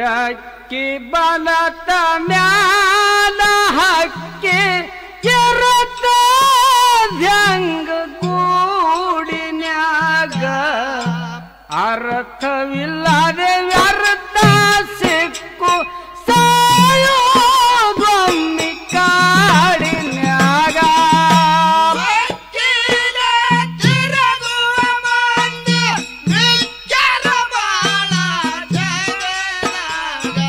ರಕ್ಕಿ ಬಲತ ಮ್ಯಾಲ ಹಕ್ಕಿ ಎರತ ದ್ಯಂಗ ಗೂಡಿನ್ಯಾಗ ಅರ್ಥವಿಲ್ಲದೆ ವ್ಯರ್ಥ ಸಿಕ್ಕು ಸಾಯೋಗೊಮ್ಮಿ ಕಾಡಿನ್ಯಾಗ ವಕೀಲ ತಿರುಗುವ ಮಂದಿ ವಿಚಾರ ಬಾಳ ಜಗದಾಗ.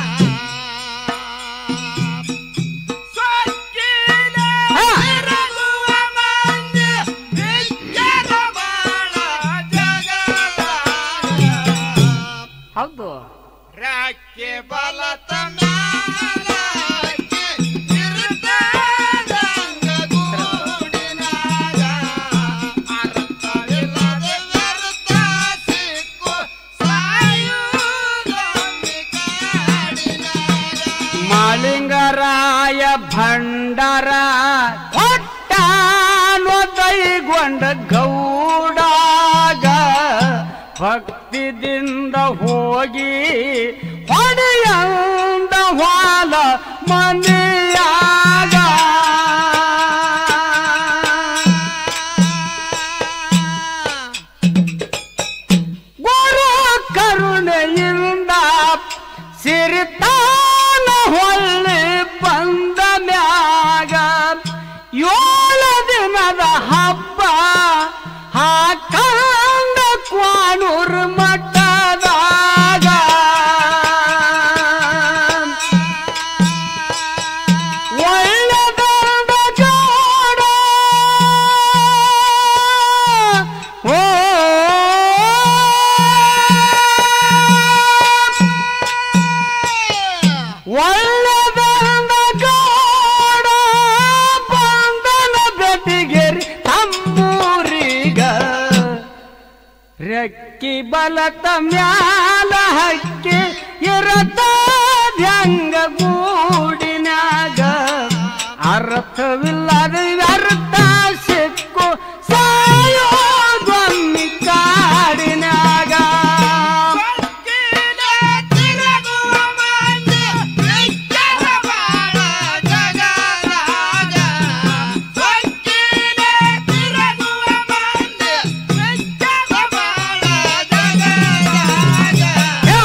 ವಕೀಲ ಹಾ. ತಿರುಗುವ ಮಂದಿ ವಿಚಾರ ಬಾಳ ಜಗದಾಗ. ಹೌದು ರೆಕ್ಕೆ ಬಲತ ಮ್ಯಾಲ ಹಕ್ಕಿ ಇರ್ತದಂಗ ಗೂಡಿನಾಗ. ಅರ್ಥವಿಲ್ಲದೆ ವ್ಯರ್ಥ ಸಿಕ್ಕು ಸಾಯುವುದೊಮ್ಮೆ ಕಾಡಿನಾಗ. ಮಾಳಿಂಗರಾಯ ಭಂಡರ ಕೊಟ್ಟಾನೊದೈಗೊಂಡ ಗೌಡಾಗ ಭಕ್ತಿದಿಂದ ಹೋಗಿ ಹೊಡೆಯಂದ ಹೊಲ ಮನೆಯಾಗ ಗುರು ಕರುಣೆಯಿಂದ ಸಿರಿತಾನ ಹೊಳ್ಳಿ ಬಂದ ಮ್ಯಾಗ ಏಳು ದಿನದ ಹಬ್ಬ ಹಾಕಂದ ಕ್ವಾನೂರ್ ಮಠದಾಗ ಒಳ್ಳೆದಾದ ಜೋಡ ಓ ಒಳ್ಳೆದಾದ ಜೋಡ ಬಂದನ ಬೆಟ್ಟಿಗೆರಿ ತಮ್ಮೂರಿಗ ರೆಕ್ಕಿ ಬಲತ ಮ್ಯಾಲ ಹಕ್ಕಿ ಇರತ ದ್ಯಂಗ ಗೂಡಿನ್ಯಾಗ ಅರ್ಥವಿಲ್ಲದ ವ್ಯರ್ಥ ಸಿಕ್ಕು ಸಾಯೋಗೊಮ್ಮಿ ಕಾಡಿನ್ಯಾಗ ವಕೀಲ ತಿರುಗುವ ಮಂದಿ ವಿಚಾರ ಬಾಳ ಜಗದಾಗ. ವಕೀಲ ತಿರುಗುವ ಮಂದಿ ವಿಚಾರ ಬಾಳ ಜಗದಾಗ. ಯಾ!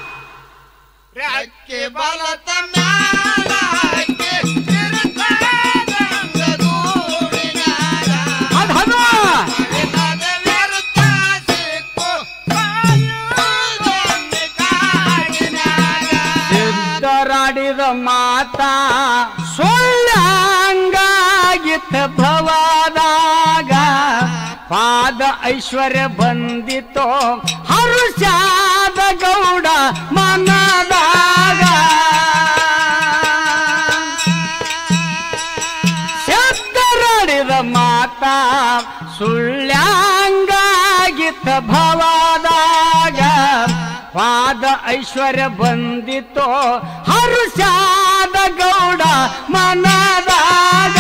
ರೆಕ್ಕೆ ಬಲತ ಮ್ಯಾಲ ಹಕ್ಕಿ ಇರ್ತದಂಗ ಗೂಡಿನಾಗ. ಅದ್ ಹದ ಇಲ್ಲದೆ ವ್ಯರ್ಥ ಸಿಕ್ಕು ಸಾಯುವುದೊಮ್ಮೆ ಕಾಡಿನಾಗ. ಸಿದ್ಧರಾಡಿದ ಮಾತಾ ಸುಳ್ಳಂಗಾಗಿತ್ತ ಭವದಾಗ ಪಾದ ಐಶ್ವರ್ಯ ಬಂದಿತೋ ಹರುಷಾದ ಗೌಡ ಮನದಾಗ ಸಿದ್ಧರಾಡಿದ ಮಾತಾ ಸುಳ್ಳ್ಯಾಂಗಾಗಿತ್ತ ಭವದಾಗ ಪಾದ ಐಶ್ವರ್ಯ ಬಂದಿತೋ ಹರುಷಾದ ಗೌಡ ಮನದಾಗ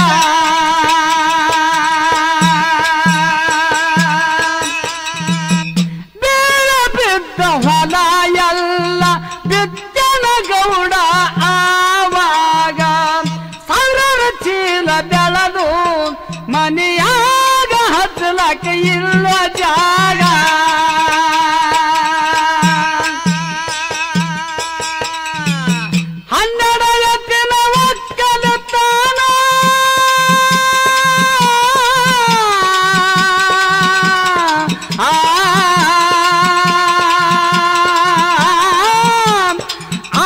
ಬೀಳ ಬಿದ್ದ ಹೊಲ ಎಲ್ಲ ಬಿದ್ದನ ಗೌಡ ಆವಾಗ ಸಾವಿರ ಚೀಲ ಬೆಳೆದು ಮನೆಯಾಗ ಹಚ್ಚಲಕ ಇಲ್ಲ ಜಾಗ ಹನ್ನೆರಡು ಎತ್ತಿನ ಒಕ್ಕಲತನ ಆ ಆ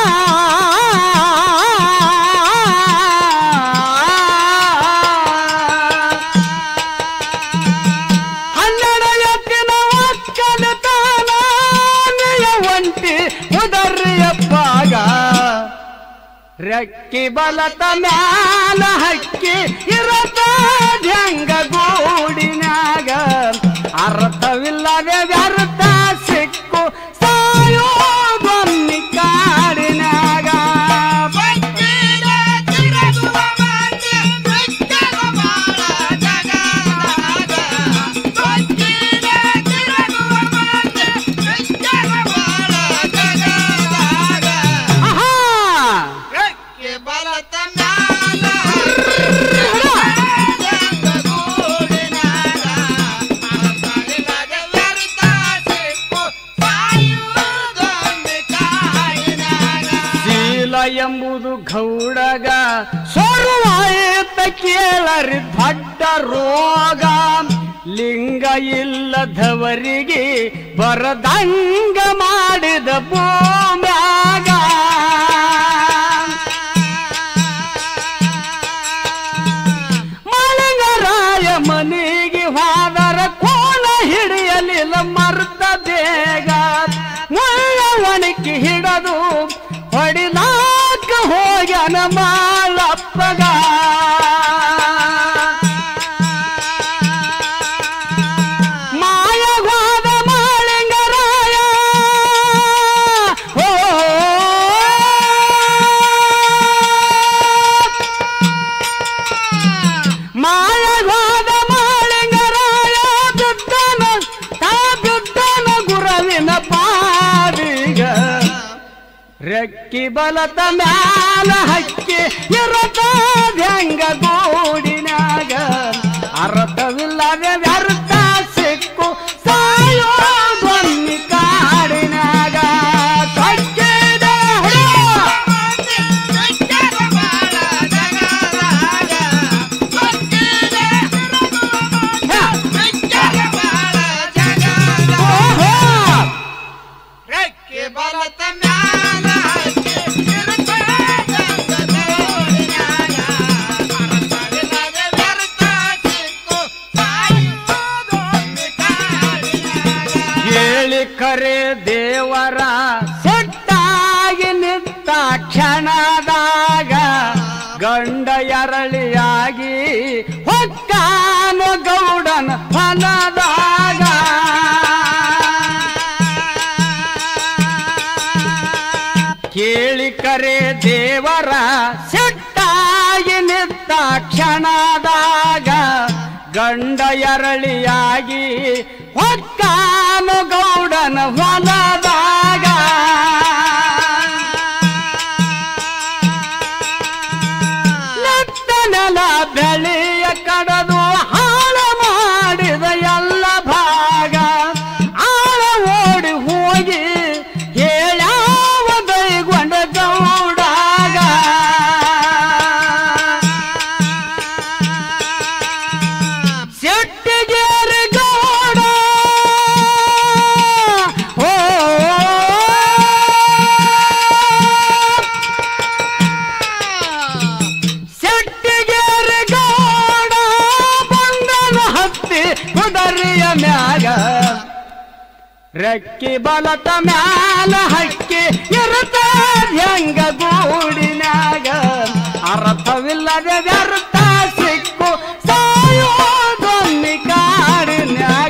ಹನ್ನೆರಡು ಎತ್ತಿನ ಒಕ್ಕಲತನ ಒಂಟಿ ಉದರ್ಯಪ್ಪಾಗ ರೆಕ್ಕಿ ಬಲತ ಮ್ಯಾಲ ಹಕ್ಕಿ ಇರತ ದ್ಯಂಗ ಗೂಡಿನ್ಯಾಗ ಅರ್ಥವಿಲ್ಲದೆ ವ್ಯರ್ಥ ಸಿಕ್ಕು ಸಾಯೋ ಬೊಮ್ಮಿ ಕಾಡಿನ್ಯಾಗ ವಕೀಲ ತಿರುಗುವ ಮಂದಿ ವಿಚಾರ ಬಾಳ ಜಗದಾಗ. ವಕೀಲ ತಿರುಗುವ ಮಂದಿ ವಿಚಾರ ಬಾಳ ಜಗದಾಗ. ಎಂಬುದು ಗೌಡಗ ಸ್ವರ್ವಾಯಿತ ಕೇಳರಿ ದೊಡ್ಡ ರೋಗ ಲಿಂಗ ಇಲ್ಲದವರಿಗೆ ಬರದಂಗ ಮಾಡಿದ ಭೂಮ್ಯಾಗ ಮಲಂಗರಾಯ ಮನೆಗೆ ಹೋದರ ಕೋಣ ಹಿಡಿಯಲಿಲ್ಲ ಮರ್ತ ಬೇಗ ಮುಳ್ಳ ಒಣಕಿ ಹಿಡದು ಹೊಡಿಲಾಕ ಹೋಗ್ಯನ ಮಾಳಪ್ಪಗ ಮಾಯವಾದ ಮಾಳಿಂಗರಾಯ ಓ ಮಾಯವಾದ ಮಾಳಿಂಗರಾಯ ಬಿದ್ದನ ತಾ ಬಿದ್ದನ ಗುರವಿನ ಪಾಡಿಗ ರೆಕ್ಕಿ ಬಲತ ಮ್ಯಾಲ ಹಕ್ಕಿ ಇರತ ವ್ಯಂಗ ಗೂಡಿನಾಗ ಅರ್ಥವಿಲ್ಲದೆ ವ್ಯರ್ಥ ಸಿಕ್ಕು ಸಾಯೋ ಬನ್ನಿ ಕಾಡಿನಾಗ ಕಕ್ಕಿದ ಹುಡುಗ. ಓಹೋ! ಬಲತ ಮ್ಯಾಲ ಹಕ್ಕಿ ಇರುತ್ತ ಗಂಗದೋಡಿನಾಗ ಅರಸವಿಲ್ಲದೆ ವ್ಯರ್ಥ ಸಿಕ್ಕು ಸಾಯುವುದೊಮ್ಮೆ ಕಾಡಿನಾಗ ಕೇಳಿ ಕರೆ ದೇವರ ಸೆಟ್ಟಾಗಿ ನಿಂತ ಕ್ಷಣದಾಗ ಗಂಡ ಎರಳಿಯಾಗಿ ಹೊಕ್ಕಾನು ಗೌಡನ ಹೊಲದಾಗ ಕೇಳಿ ಕರೆ ದೇವರ ಸಿಟ್ಟಾಗಿ ನಿಂತ ಕ್ಷಣದಾಗ ಗಂಡ ಎರಳಿಯಾಗಿ ಹೊಕ್ಕಾನು ಗೌಡನ ಹೊಲದಾಗ ನೆತ್ತನೆಲ ಬೆಳೆಯ ಕಡದು ಹಾಳ ಮಾಡಿದ ಎಲ್ಲ ಭಾಗ ಆಳ ಓಡಿ ಹೋಗಿ ಹೇಳಾವ ದೈಗೊಂಡ ಗೌಡಾಗ ಸೆಟ್ಟಿಗೇರಿ ಗೌಡ ಓ ಸೆಟ್ಟಿಗೇರಿ ಗೌಡ ಬಂದನು ಹತ್ತಿ ಕುದರಿಯ ಮ್ಯಾಗ ರೆಕ್ಕಿ ಬಲತ ಮ್ಯಾಲ ಹಕ್ಕಿ ಇರುತ್ತ ಹೆಂಗ ಗೂಡಿನಾಗ ಅರ್ಥವಿಲ್ಲದೆ ವ್ಯರ್ಥ ಸಿಕ್ಕು ಸಾಯೋದೊಮ್ಮಿ ಕಾಡಿನ್ಯಾಗ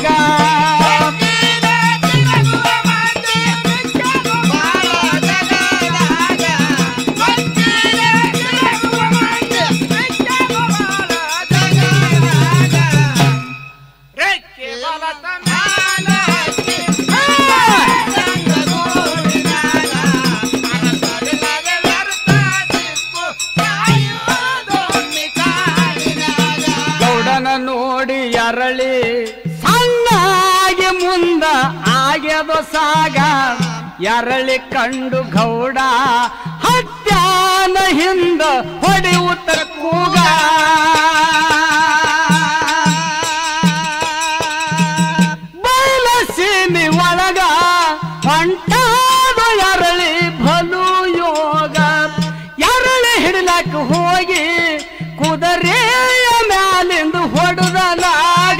ಗೌಡನ ನೋಡಿ ಅರಳಿ ಸಣ್ಣಾಗಿ ಮುಂದ ಆಗ್ಯದ ಸಾಗ ಎರಳಿ ಕಂಡು ಗೌಡ ಹತ್ಯಾನ ಹಿಂದ ಹೊಡೆಯುತ್ತ ಕೂಗ ಬಯಲ ಸೀಮಿ ಒಳಗ ಹೊಂಟಾದ ಎರಳಿ ಬಲು ಯೋಗ ಎರಳಿ ಹಿಡಿಲಕ್ಕ ಹೋಗಿ ಕುದುರೆಯ ಮ್ಯಾಲಿಂದು ಹೊಡೆದಲಾಗ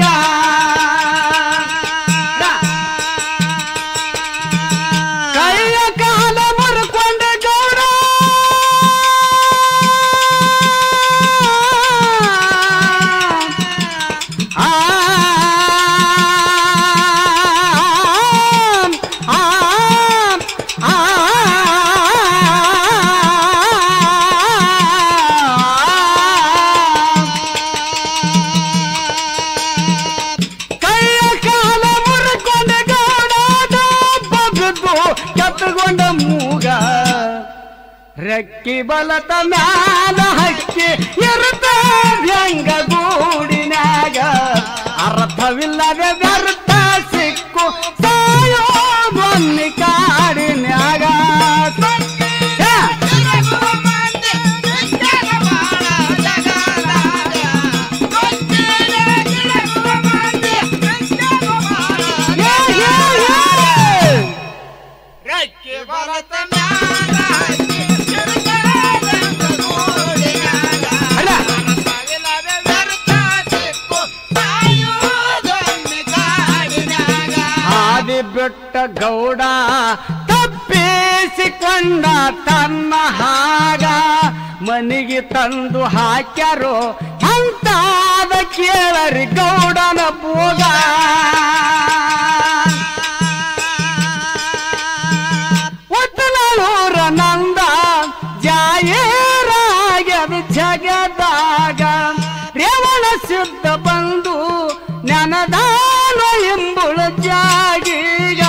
ಕೈಯ ಕಾಲ ಮುರ್ಕೊಂಡ ಗೌಡ ಆ ಆ ಆ ಕೈಯ ಕಾಲ ಮುರ್ಕೊಂಡ ಗೌಡ ಬಗ್ದು ಕೆತ್ತಗೊಂಡ ಮೂಗ ರೆಕ್ಕಿ ಬಲತ ಮ್ಯಾಲ ಹಕ್ಕಿ ಇರುತ್ತ ವ್ಯಂಗ ಗೂಡಿನಾಗ ಅರ್ಥವಿಲ್ಲದೆ ವ್ಯರ್ಥ ಸಿಕ್ಕು ಸಾಯೋ ಬನ್ನಿ ಕಾಡಿನ್ಯಾಗ ಏ! ಬಲತ ಮ್ಯಾಲ ಹಕ್ಕಿ ಇರುತ್ತದಂಗ ಗೂಡಿನಾಗ. ಅಲ್ಲ. ಅರ್ಥವಿಲ್ಲದೆ ವ್ಯರ್ಥ ಸಿಕ್ಕು ಸಾಯುವುದೊಮ್ಮೆ ಕಾಡಿನಾಗ. ಹಾದಿ ಬಿಟ್ಟ ಗೌಡ ತಪ್ಪಿಸಿಕೊಂಡ ತನ್ನ ಹಾಗ ಮನಿಗೆ ತಂದು ಹಾಕ್ಯಾರೋ ಅಂತಾದ ಕೇಳರಿ ಗೌಡನ ಭೋಗ ಒತ್ತನೂರ ನಂದ ಜಾಯರಾಗ್ಯದ ಜಗದಾಗ ರೇವಣ ಸಿದ್ಧ ಬಂದು ನೆನದಾನ ಎಂಬುಳ ಜಾಗೀಗ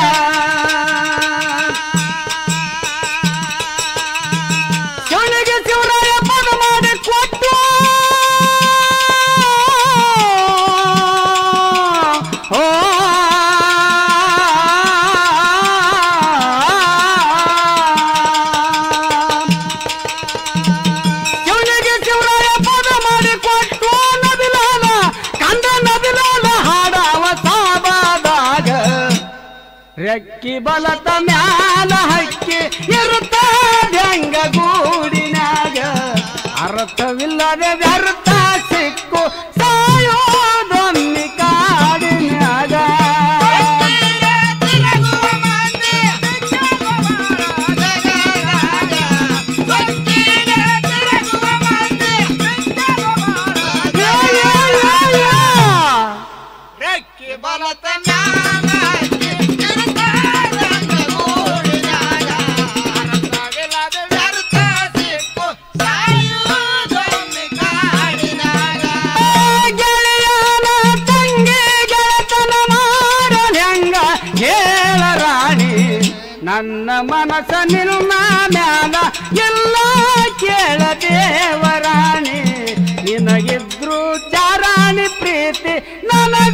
ಶಿವನಿಗೆ ಶಿವರಾಯ ಪದ ಮಾಡಿ ಕೊಟ್ಟು ಓ ಶಿವನಿಗೆ ಶಿವರಾಯ ಪದ ಮಾಡಿ ಕೊಟ್ಟು ನದಿಲಾಲ ಕಂದ ನದಿಲಾಲ ಹಾಡವ ಸಾಬಾದಾಗ ರೆಕ್ಕಿ ಬಲತ ಮ್ಯಾಲ ಹಕ್ಕಿ ಇರುತ್ತ ವ್ಯಂಗ ಗೂಡಿನಾಗ ಅರ್ಥವಿಲ್ಲದೆ ವ್ಯರ್ಥ ಸಿಕ್ಕು ಸಾಯೋದೊಮ್ಮಿ ಕಾಡಿನಾಗ ಹೊಕ್ಕಿಲೆ ತಿರುಗುವ ಮಂದಿ ಜಗದಾಗ. ಹೊಕ್ಕಿಲೆ ತಿರುಗುವ ಮಂದಿ ಜಗದಾಗ. ಯಾ, ಯಾ, ಯಾ, ಯಾ. ರೆಕ್ಕಿ ಬಲತ ಮ್ಯಾಲ ಹಕ್ಕಿ ಇರುತ್ತದಂಗ ಗೂಡಿನಾಗ. ಅರ್ಥವಿಲ್ಲದೆ ವ್ಯರ್ಥ ಸಿಕ್ಕು ಸಾಯುವುದೊಮ್ಮೆ ಕಾಡಿನಾಗ. ಗೆಳೆಯನ ತಂಗಿ ಗೆಳತನ ಮಾಡಲ್ಯಂಗ ಹೇಳ ರಾಣಿ ನನ್ನ ಮನಸ್ಸ ನಿನ್ನ ಮ್ಯಾಲ ಎಲ್ಲ ಕೇಳ ದೇವರಾಣಿ ನಿನಗಿದ್ರು ಚಾರಾಣಿ ಪ್ರೀತಿ ನನಗ